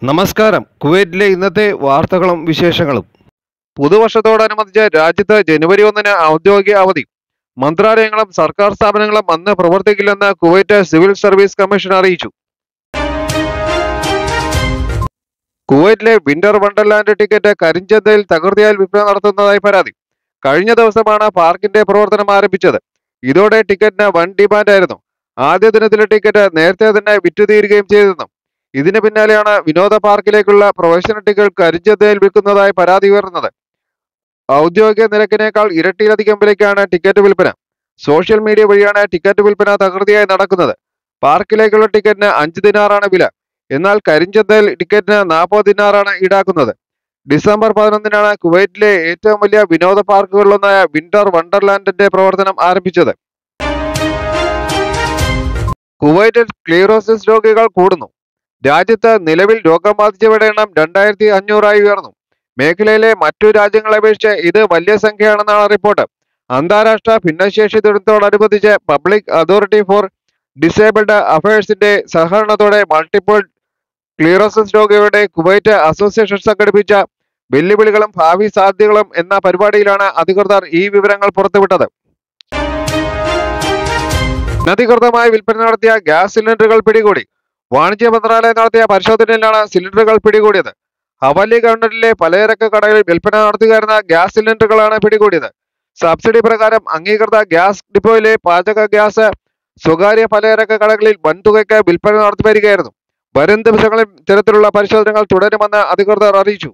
നമസ്കാരം കുവൈറ്റിലെ ഇന്നത്തെ വാർത്തകളും വിശേഷങ്ങളും പുതുവർഷത്തോടനുബന്ധിച്ച് രാജ്യത്ത് ജനുവരി ഒന്നിന് ഔദ്യോഗിക അവധി മന്ത്രാലയങ്ങളും സർക്കാർ സ്ഥാപനങ്ങളും അന്ന് പ്രവർത്തിക്കില്ലെന്ന് കുവൈറ്റ് സിവിൽ സർവീസ് കമ്മീഷൻ അറിയിച്ചു കുവൈറ്റിലെ വിന്റർ വണ്ടർലാൻഡ് ടിക്കറ്റ് കരിഞ്ചന്തയിൽ തകൃതിയാൽ വിൽപ്പന നടത്തുന്നതായി പരാതി കഴിഞ്ഞ ദിവസമാണ് പാർക്കിന്റെ പ്രവർത്തനം ആരംഭിച്ചത് ഇതോടെ ടിക്കറ്റിന് വൻ ഡിമാൻഡായിരുന്നു ആദ്യ ദിനത്തിലെ ടിക്കറ്റ് നേരത്തെ തന്നെ വിറ്റുതീരുകയും ചെയ്തിരുന്നു ഇതിന് പിന്നാലെയാണ് വിനോദ പാർക്കിലേക്കുള്ള പ്രവേശന ടിക്കറ്റ് കരിഞ്ചന്തയിൽ വിൽക്കുന്നതായി പരാതി ഉയർന്നത് ഔദ്യോഗിക നിരക്കിനേക്കാൾ ഇരട്ടിയിലധികം വിലയ്ക്കാണ് ടിക്കറ്റ് വിൽപ്പന സോഷ്യൽ മീഡിയ വഴിയാണ് ടിക്കറ്റ് വിൽപ്പന തകൃതിയായി നടക്കുന്നത് പാർക്കിലേക്കുള്ള ടിക്കറ്റിന് അഞ്ച് ദിനാറാണ് വില എന്നാൽ കരിഞ്ചന്തയിൽ ടിക്കറ്റിന് നാൽപ്പത് ദിനാറാണ് ഈടാക്കുന്നത് ഡിസംബർ പതിനൊന്നിനാണ് കുവൈറ്റിലെ ഏറ്റവും വലിയ വിനോദ പാർക്കുകളിലൊന്നായ വിന്റർ വണ്ടർലാൻഡിന്റെ പ്രവർത്തനം ആരംഭിച്ചത് കുവൈറ്റിൽ ക്ലീറോസിസ് രോഗികൾ കൂടുന്നു രാജ്യത്ത് നിലവിൽ രോഗം ബാധിച്ചവരുടെ എണ്ണം രണ്ടായിരത്തി അഞ്ഞൂറായി ഉയർന്നു മേഖലയിലെ മറ്റു രാജ്യങ്ങളെ അപേക്ഷിച്ച് ഇത് വലിയ സംഖ്യയാണെന്നാണ് റിപ്പോർട്ട് അന്താരാഷ്ട്ര ഭിന്നശേഷി ദിനത്തോടനുബന്ധിച്ച് പബ്ലിക് അതോറിറ്റി ഫോർ ഡിസേബിൾഡ് അഫയേഴ്സിന്റെ സഹകരണത്തോടെ മൾട്ടിപ്പിൾ ക്ലീറോസിസ് രോഗികളുടെ കുവൈറ്റ് അസോസിയേഷൻ സംഘടിപ്പിച്ച വെല്ലുവിളികളും ഭാവി സാധ്യതകളും എന്ന പരിപാടിയിലാണ് അധികൃതർ ഈ വിവരങ്ങൾ പുറത്തുവിട്ടത് അനധികൃതമായി വിൽപ്പന നടത്തിയ ഗ്യാസ് സിലിണ്ടറുകൾ പിടികൂടി വാണിജ്യ മന്ത്രാലയം നടത്തിയ പരിശോധനയിലാണ് സിലിണ്ടറുകൾ പിടികൂടിയത് ഹവാലി ഗവൺമെന്റിലെ പലചരക്ക് കടകളിൽ വിൽപ്പന നടത്തുകയായിരുന്ന ഗ്യാസ് സിലിണ്ടറുകളാണ് പിടികൂടിയത് സബ്സിഡി പ്രകാരം അംഗീകൃത ഗ്യാസ് ഡിപ്പോയിലെ പാചക ഗ്യാസ് സ്വകാര്യ പലചരക്ക് കടകളിൽ വൻതുകയ്ക്ക് വിൽപ്പന നടത്തി വരികയായിരുന്നു വരും ദിവസങ്ങളിൽ ഇത്തരത്തിലുള്ള പരിശോധനകൾ തുടരുമെന്ന് അധികൃതർ അറിയിച്ചു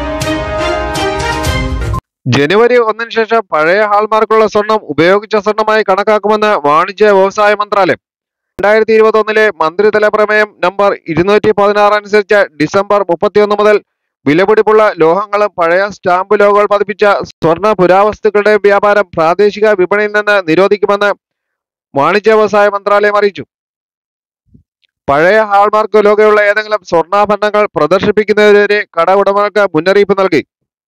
ജനുവരി ഒന്നിന് ശേഷം പഴയ ഹാൾമാർക്കുള്ള സ്വർണം ഉപയോഗിച്ച സ്വർണമായി കണക്കാക്കുമെന്ന് വാണിജ്യ വ്യവസായ മന്ത്രാലയം രണ്ടായിരത്തി ഇരുപത്തി ഒന്നിലെ മന്ത്രിതല പ്രമേയം നമ്പർ ഇരുന്നൂറ്റി പതിനാറ് അനുസരിച്ച് ഡിസംബർ മുപ്പത്തിയൊന്ന് മുതൽ വിലപിടിപ്പുള്ള ലോഹങ്ങളും പഴയ സ്റ്റാമ്പ് ലോഗോകൾ പതിപ്പിച്ച സ്വർണ്ണ പുരാവസ്തുക്കളുടെ വ്യാപാരം പ്രാദേശിക വിപണിയിൽ നിന്ന് നിരോധിക്കുമെന്ന് വാണിജ്യ വ്യവസായ മന്ത്രാലയം അറിയിച്ചു പഴയ ഹാൾമാർക്ക് ലോഗോയുള്ള ഏതെങ്കിലും സ്വർണ്ണാഭരണങ്ങൾ പ്രദർശിപ്പിക്കുന്നതിനെതിരെ കട ഉടമകൾക്ക് മുന്നറിയിപ്പ് നൽകി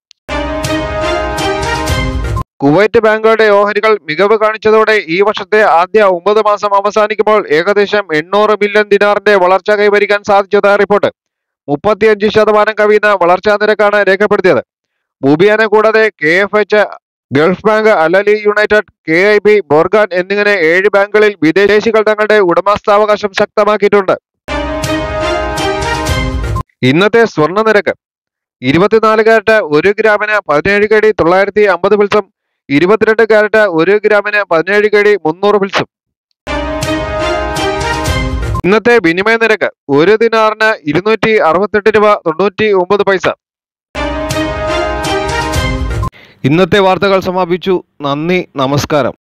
കുവൈറ്റ് ബാങ്കുകളുടെ ഓഹരികൾ മികവ് കാണിച്ചതോടെ ഈ വർഷത്തെ ആദ്യ ഒമ്പത് മാസം അവസാനിക്കുമ്പോൾ ഏകദേശം എണ്ണൂറ് ബില്യൺ ദിനാറിന്റെ വളർച്ച കൈവരിക്കാൻ സാധിച്ചതായി റിപ്പോർട്ട് മുപ്പത്തിയഞ്ച് ശതമാനം കവിയുന്ന വളർച്ചാ നിരക്കാണ് രേഖപ്പെടുത്തിയത് മുബിയാനെ കൂടാതെ K F H Gulf bank അലലി United K I B Burgan എന്നിങ്ങനെ ഏഴ് ബാങ്കുകളിൽ വിദേശികൾ തങ്ങളുടെ ഉടമസ്ഥാവകാശം ശക്തമാക്കിയിട്ടുണ്ട് ഇന്നത്തെ സ്വർണ്ണ നിരക്ക് ഇരുപത്തിനാല് കാരറ്റ് ഒരു ഗ്രാമിന് പതിനേഴ് കടി തൊള്ളായിരത്തി അമ്പത് പിൽസും ഇരുപത്തിരണ്ട് കാരറ്റ് ഒരു ഗ്രാമിന് പതിനേഴ് കടി മുന്നൂറ് പിൽസും ഇന്നത്തെ വിനിമയ നിരക്ക് ഒരു ദിനാറിന് ഇരുന്നൂറ്റി അറുപത്തെട്ട് രൂപ തൊണ്ണൂറ്റി ഒമ്പത് പൈസ ഇന്നത്തെ വാർത്തകൾ സമാപിച്ചു നന്ദി നമസ്കാരം